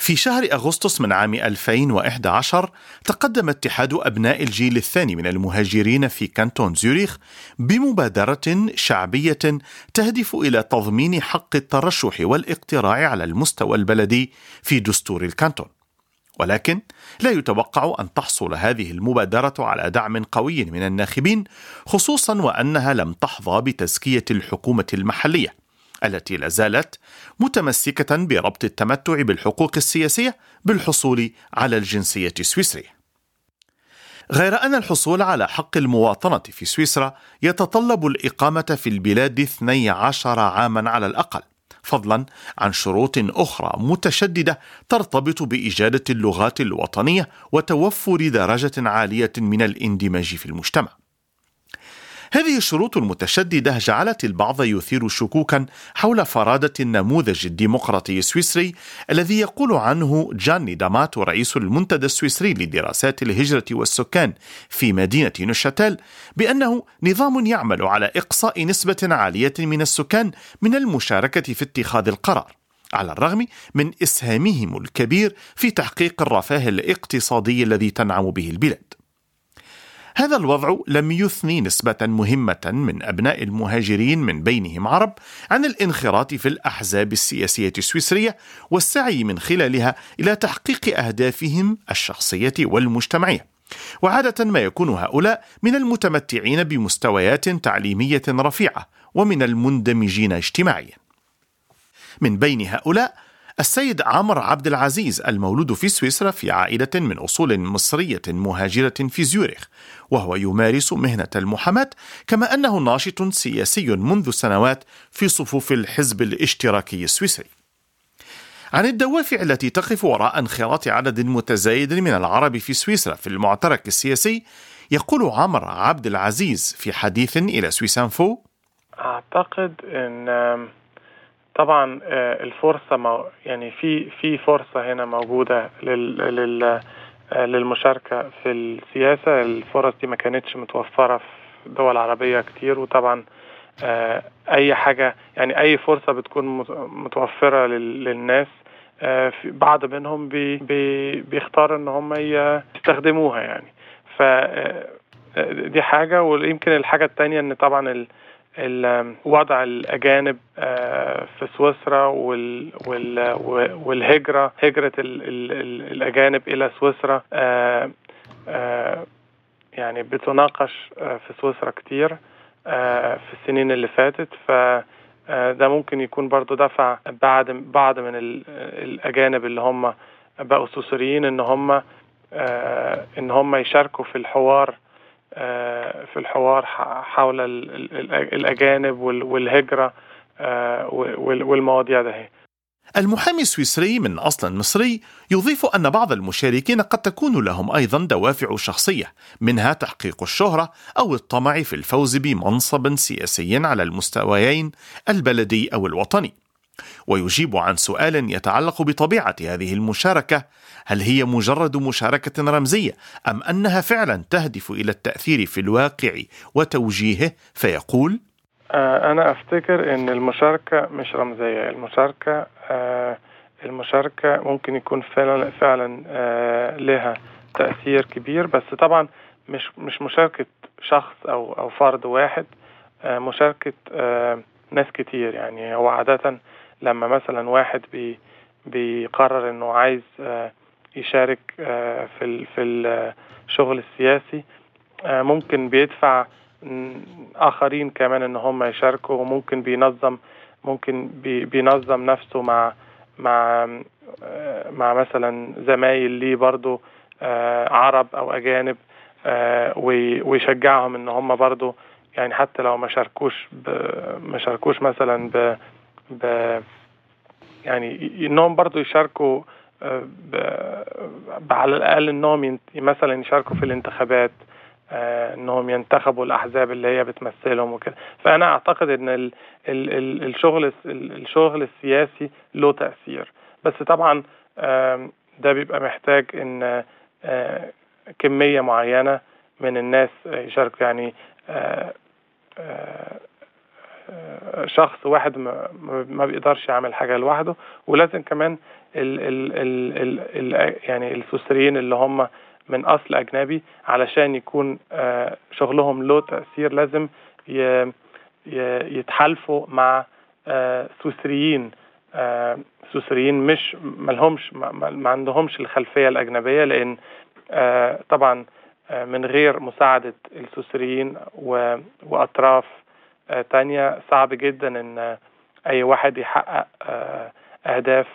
في شهر أغسطس من عام 2011 تقدم اتحاد أبناء الجيل الثاني من المهاجرين في كانتون زيوريخ بمبادرة شعبية تهدف إلى تضمين حق الترشح والاقتراع على المستوى البلدي في دستور الكانتون ولكن لا يتوقع ان تحصل هذه المبادره على دعم قوي من الناخبين خصوصا وانها لم تحظى بتزكيه الحكومه المحليه التي لا زالت متمسكه بربط التمتع بالحقوق السياسيه بالحصول على الجنسيه السويسريه غير أن الحصول على حق المواطنة في سويسرا يتطلب الإقامة في البلاد 12 عاما على الأقل فضلا عن شروط اخرى متشدده ترتبط باجاده اللغات الوطنيه وتوفر درجه عاليه من الاندماج في المجتمع هذه الشروط المتشددة جعلت البعض يثير شكوكا حول فرادة النموذج الديمقراطي السويسري الذي يقول عنه جاني داماتو رئيس المنتدى السويسري لدراسات الهجرة والسكان في مدينة نوشاتيل بأنه نظام يعمل على إقصاء نسبة عالية من السكان من المشاركة في اتخاذ القرار على الرغم من اسهامهم الكبير في تحقيق الرفاه الاقتصادي الذي تنعم به البلاد. هذا الوضع لم يثني نسبة مهمة من أبناء المهاجرين من بينهم عرب عن الانخراط في الأحزاب السياسية السويسرية والسعي من خلالها إلى تحقيق أهدافهم الشخصية والمجتمعية. وعادة ما يكون هؤلاء من المتمتعين بمستويات تعليمية رفيعة ومن المندمجين اجتماعيا. من بين هؤلاء السيد عمرو عبد العزيز المولود في سويسرا في عائلة من أصول مصرية مهاجرة في زيورخ وهو يمارس مهنة المحاماة كما أنه ناشط سياسي منذ سنوات في صفوف الحزب الاشتراكي السويسري عن الدوافع التي تقف وراء انخراط عدد متزايد من العرب في سويسرا في المعترك السياسي يقول عمرو عبد العزيز في حديث إلى سويسانفو أعتقد أن طبعا آه، الفرصة يعني في في فرصة هنا موجودة لل, لل آه، للمشاركة في السياسة الفرص دي ما كانتش متوفرة في دول عربية كتير وطبعا آه، أي حاجة يعني أي فرصة بتكون متوفرة للناس في بعض منهم بي بي بيختار ان هم يستخدموها يعني ف دي حاجة ويمكن الحاجة التانية ان طبعا وضع الأجانب آه، في سويسرا والهجرة هجرة الأجانب إلى سويسرا آه، آه، يعني بتناقش في سويسرا كتير في السنين اللي فاتت ف ده ممكن يكون برضو دفع بعد بعض من الأجانب اللي هم بقوا سويسريين إن هم إن هم يشاركوا في الحوار آه، في الحوار حول الأجانب والهجرة آه، والمواضيع ده المحامي السويسري من أصل مصري يضيف أن بعض المشاركين قد تكون لهم أيضا دوافع شخصية منها تحقيق الشهرة أو الطمع في الفوز بمنصب سياسي على المستويين البلدي أو الوطني ويجيب عن سؤال يتعلق بطبيعة هذه المشاركة هل هي مجرد مشاركة رمزية أم أنها فعلا تهدف إلى التأثير في الواقع وتوجيهه فيقول آه، أنا أفتكر أن المشاركة مش رمزية المشاركة آه، المشاركة ممكن يكون فعلا فعلا آه، لها تأثير كبير بس طبعا مش مش مشاركة شخص أو أو فرد واحد مشاركة ناس كتير يعني هو عادة لما مثلا واحد بي بيقرر انه عايز يشارك آه، في في الشغل السياسي آه، ممكن بيدفع اخرين كمان ان هم يشاركوا وممكن بينظم ممكن بينظم نفسه مع مع آه، مع مثلا زمايل ليه برضو عرب او اجانب ويشجعهم ان هم برضو يعني حتى لو ما شاركوش ما شاركوش مثلا ب, ب يعني انهم برضو يشاركوا على الاقل انهم مثلا يشاركوا في الانتخابات آه، انهم ينتخبوا الاحزاب اللي هي بتمثلهم وكده فانا اعتقد ان ال ال ال الشغل الشغل السياسي له تاثير بس طبعا ده بيبقى محتاج ان آه، كميه معينه من الناس يشاركوا يعني آه، شخص واحد ما بيقدرش يعمل حاجه لوحده ولازم كمان ال ال ال ال يعني السويسريين اللي هم من اصل اجنبي علشان يكون شغلهم له تاثير لازم يتحالفوا مع سويسريين سويسريين مش ملهمش ما عندهمش الخلفيه الاجنبيه لان طبعا من غير مساعده السويسريين واطراف تانية صعب جدا ان اي واحد يحقق اهداف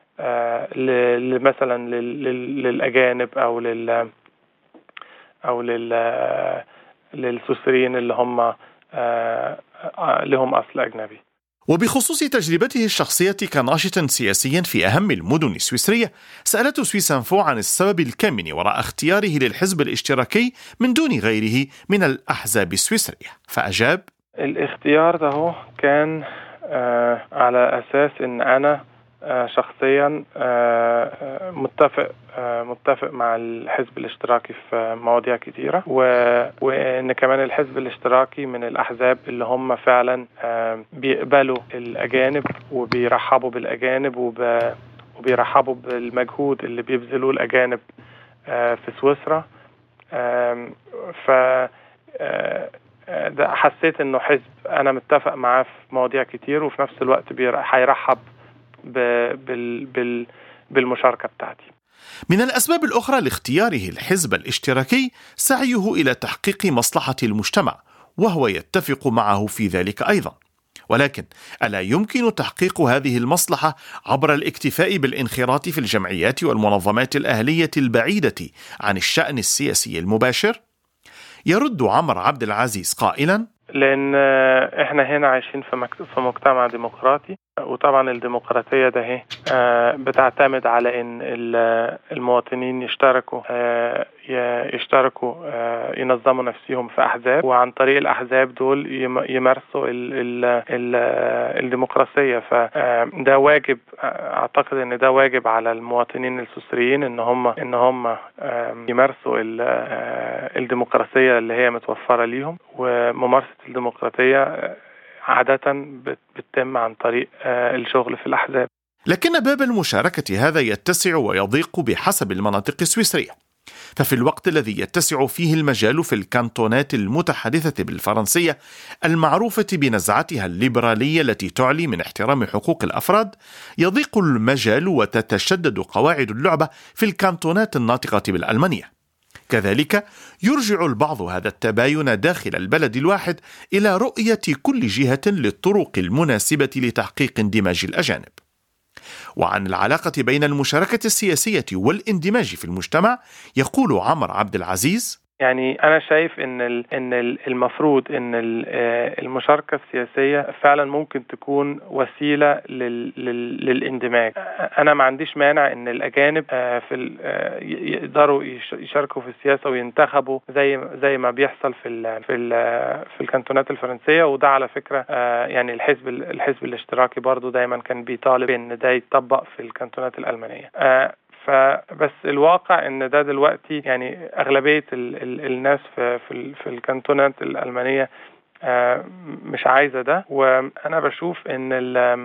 مثلا للاجانب او لل او لل للسويسريين اللي هم لهم اصل اجنبي وبخصوص تجربته الشخصية كناشط سياسي في أهم المدن السويسرية سألت سويسانفو عن السبب الكامن وراء اختياره للحزب الاشتراكي من دون غيره من الأحزاب السويسرية فأجاب الاختيار ده كان آه على أساس أن أنا آه شخصيا آه متفق متفق مع الحزب الاشتراكي في مواضيع كتيرة و... وان كمان الحزب الاشتراكي من الاحزاب اللي هم فعلا بيقبلوا الاجانب وبيرحبوا بالاجانب وب... وبيرحبوا بالمجهود اللي بيبذلوه الاجانب في سويسرا ف ده حسيت انه حزب انا متفق معاه في مواضيع كتير وفي نفس الوقت هيرحب ب... بال... بال... بالمشاركه بتاعتي من الأسباب الأخرى لاختياره الحزب الاشتراكي سعيه إلى تحقيق مصلحة المجتمع وهو يتفق معه في ذلك أيضا ولكن ألا يمكن تحقيق هذه المصلحة عبر الاكتفاء بالانخراط في الجمعيات والمنظمات الأهلية البعيدة عن الشأن السياسي المباشر؟ يرد عمر عبد العزيز قائلا لان احنا هنا عايشين في في مجتمع ديمقراطي وطبعا الديمقراطيه ده هي بتعتمد على ان المواطنين يشتركوا يشتركوا ينظموا نفسهم في احزاب وعن طريق الاحزاب دول يمارسوا ال ال ال الديمقراطيه فده واجب اعتقد ان ده واجب على المواطنين السويسريين ان هم ان هم يمارسوا الديمقراطيه اللي هي متوفره ليهم وممارسه الديمقراطيه عادة بتتم عن طريق الشغل في الأحزاب لكن باب المشاركة هذا يتسع ويضيق بحسب المناطق السويسرية ففي الوقت الذي يتسع فيه المجال في الكانتونات المتحدثة بالفرنسية المعروفة بنزعتها الليبرالية التي تعلي من احترام حقوق الأفراد يضيق المجال وتتشدد قواعد اللعبة في الكانتونات الناطقة بالألمانية كذلك يرجع البعض هذا التباين داخل البلد الواحد الى رؤيه كل جهه للطرق المناسبه لتحقيق اندماج الاجانب وعن العلاقه بين المشاركه السياسيه والاندماج في المجتمع يقول عمر عبد العزيز يعني انا شايف ان ان المفروض ان المشاركه السياسيه فعلا ممكن تكون وسيله للاندماج انا ما عنديش مانع ان الاجانب في يقدروا يشاركوا في السياسه وينتخبوا زي زي ما بيحصل في ال في ال في الكانتونات الفرنسيه وده على فكره يعني الحزب الحزب الاشتراكي برضو دايما كان بيطالب ان ده يتطبق في الكانتونات الالمانيه فبس الواقع ان ده دلوقتي يعني اغلبيه ال ال الناس في في, في الكانتونات الالمانيه مش عايزه ده وانا بشوف ان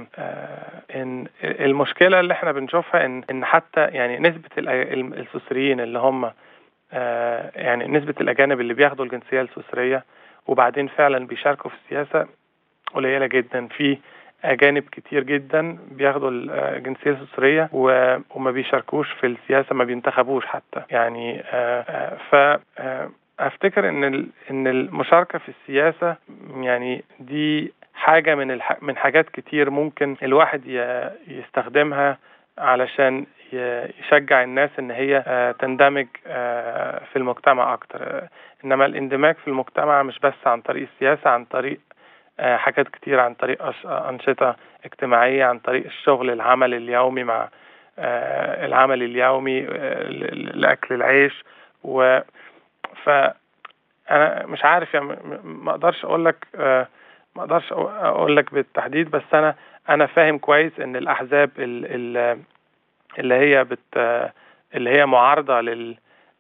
ان المشكله اللي احنا بنشوفها ان ان حتى يعني نسبه السويسريين اللي هم يعني نسبه الاجانب اللي بياخدوا الجنسيه السويسريه وبعدين فعلا بيشاركوا في السياسه قليله جدا في اجانب كتير جدا بياخدوا الجنسيه السويسريه وما بيشاركوش في السياسه ما بينتخبوش حتى يعني ف افتكر ان ان المشاركه في السياسه يعني دي حاجه من الح... من حاجات كتير ممكن الواحد ي... يستخدمها علشان يشجع الناس ان هي تندمج في المجتمع اكتر انما الاندماج في المجتمع مش بس عن طريق السياسه عن طريق حاجات كتير عن طريق أنشطة اجتماعية عن طريق الشغل العمل اليومي مع العمل اليومي لأكل العيش و ف أنا مش عارف يعني ما أقدرش أقول لك ما أقدرش أقول لك بالتحديد بس أنا أنا فاهم كويس إن الأحزاب اللي هي بت اللي هي معارضة لل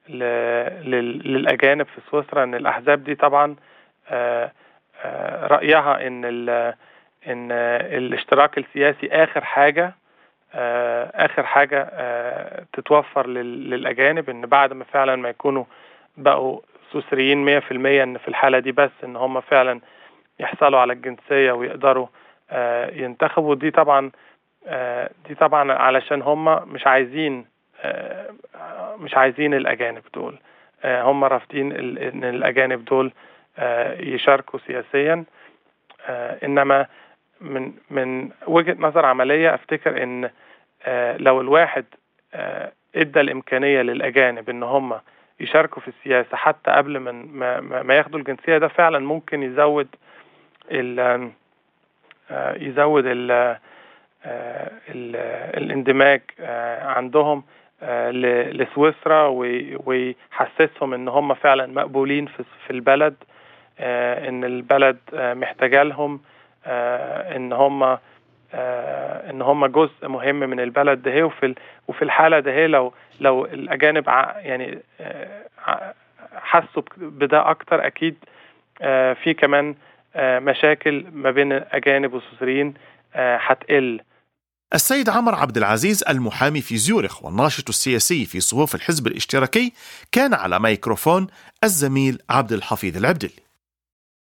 للأجانب في سويسرا إن الأحزاب دي طبعا رأيها إن ان الاشتراك السياسي آخر حاجة اخر حاجه تتوفر للاجانب ان بعد ما فعلا ما يكونوا بقوا سويسريين مية في المية ان في الحالة دي بس ان هم فعلا يحصلوا على الجنسية ويقدروا ينتخبوا دي طبعا دي طبعا علشان هم مش عايزين مش عايزين الاجانب دول هم رافضين ان الاجانب دول يشاركوا سياسيا انما من من وجهه نظر عمليه افتكر ان لو الواحد ادى الامكانيه للاجانب ان هم يشاركوا في السياسه حتى قبل من ما, ما ياخدوا الجنسيه ده فعلا ممكن يزود ال يزود ال ال الاندماج عندهم لسويسرا ويحسسهم ان هم فعلا مقبولين في البلد ان البلد محتاجه لهم ان هم ان هم جزء مهم من البلد ده وفي وفي الحاله ده لو لو الاجانب يعني حسوا بده اكتر اكيد في كمان مشاكل ما بين الاجانب والسويسريين هتقل السيد عمر عبد العزيز المحامي في زيورخ والناشط السياسي في صفوف الحزب الاشتراكي كان على ميكروفون الزميل عبد الحفيظ العبدلي